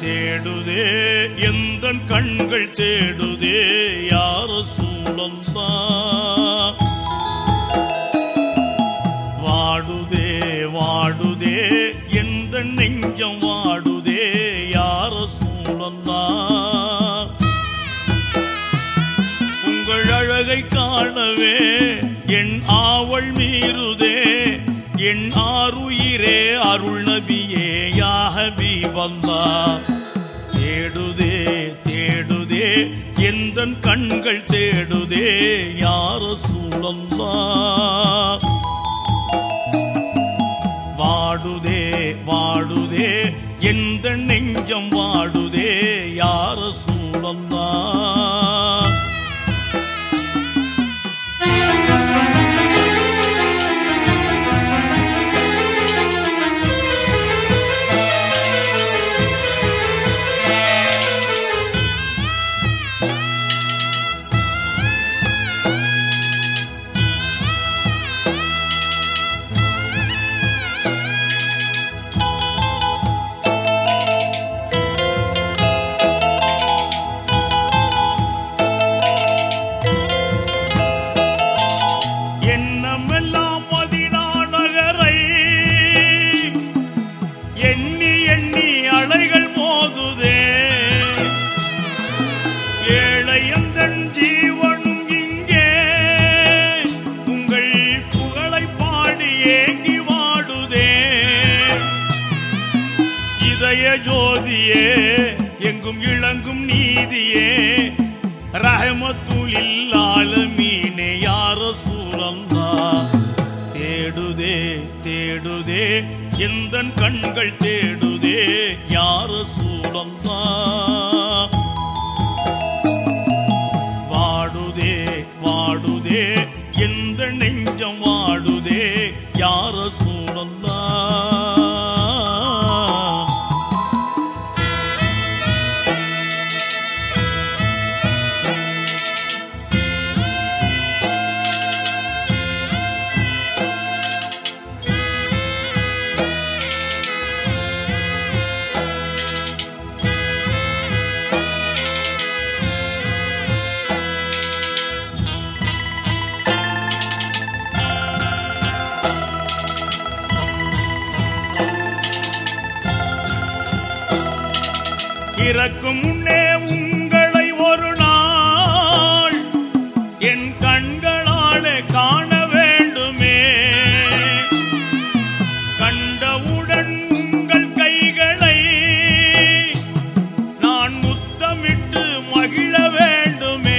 தேடுதே எந்த கண்கள் தேடுதே யார சூழந்தா வாடுதே வாடுதே எந்த நெஞ்சம் வாடுதே யார சூழந்தா உங்கள் அழகை காணவே என் ஆவல் மீறுதே என் ஆருயிரே அருள் நபியே யாஹபி வந்தா தேடுதே தேடுதே எந்த கண்கள் தேடுதே யார சூழந்தா வாடுதே வாடுதே எந்த நெஞ்சம் வாடுதே யார சூழந்தா எண்ணமெல்லாம் மதினா நகரை எண்ணி எண்ணி அலைகள் மோதுதே ஏழை எந்தன் ஜீவனும் இங்கே உங்கள் புகழை பாடி ஏங்கி வாடுதே இதய ஜோதியே எங்கும் இளங்கும் நீதியே ரஹமத்துலில் ஆலமீனே யார சூழந்தா தேடுதே தேடுதே எந்த கண்கள் தேடுதே யார சூழந்தா வாடுதே வாடுதே எந்த நெஞ்சம் வாடுதே யார சூழந்தா இறக்கும் முன்னே உங்களை ஒரு நாள் என் கண்களாலே காண வேண்டுமே கண்டவுடன் உங்கள் கைகளை நான் முத்தமிட்டு மகிழ வேண்டுமே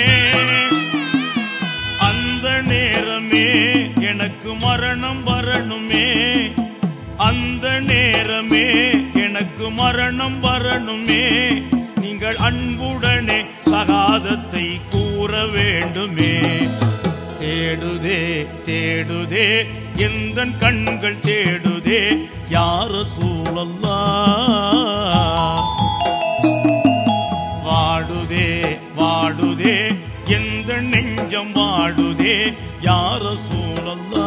அந்த நேரமே எனக்கு மரணம் வரணுமே அந்த நேரமே எனக்கு மரணம் வரணுமே நீங்கள் அன்புடனே சகாதத்தை கூற வேண்டுமே தேடுதே தேடுதே எந்த கண்கள் தேடுதே யார சூழல்லா வாடுதே வாடுதே எந்த நெஞ்சம் வாடுதே யார சூழல்லா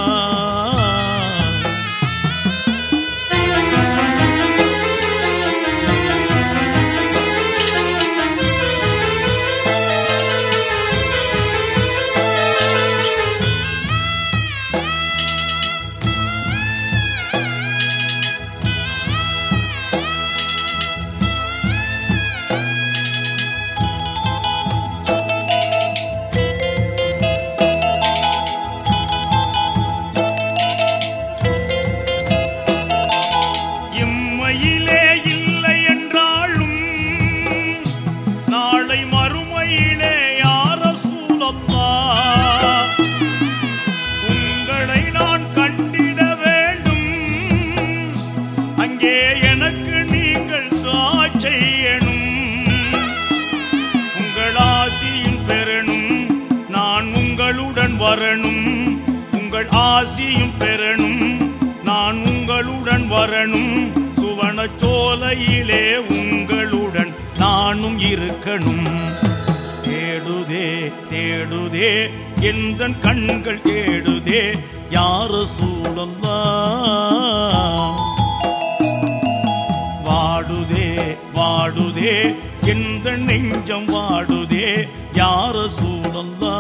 இம்மையிலே இல்லை என்றாலும் நாளை மறுமையிலே யார சூழல்லா உங்களை நான் கண்டிட வேண்டும் அங்கே எனக்கு நீங்கள் துஆ செய்யணும் உங்கள் ஆசியும் பெறணும் நான் உங்களுடன் வரணும் உங்கள் ஆசியும் பெறணும் நான் உங்களுடன் வரணும் சுவன சோலையிலே உங்களுடன் நானும் இருக்கணும் தேடுதே தேடுதே எந்த கண்கள் தேடுதே யார சூழல்லா வாடுதே நெஞ்சம் வாடுதே யார சூழல்லா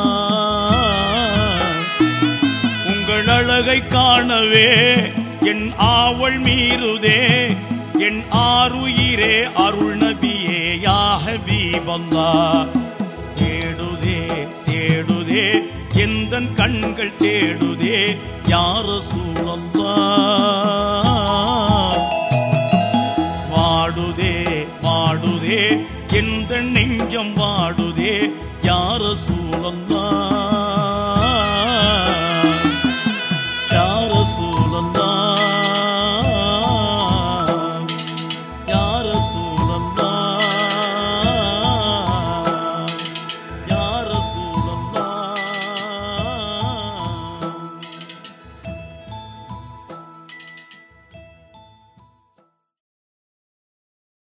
உங்கள் அழகை காணவே என் ஆவல் மீறுதே என் ஆருயிரே அருள் நபியே யா ஹபீபல்லா தேடுதே தேடுதே எந்தன் கண்கள் தேடுதே யார சூழல்லா வாடுதே வாடுதே எந்த நெஞ்சம் வாடுதே யார சூழல்லா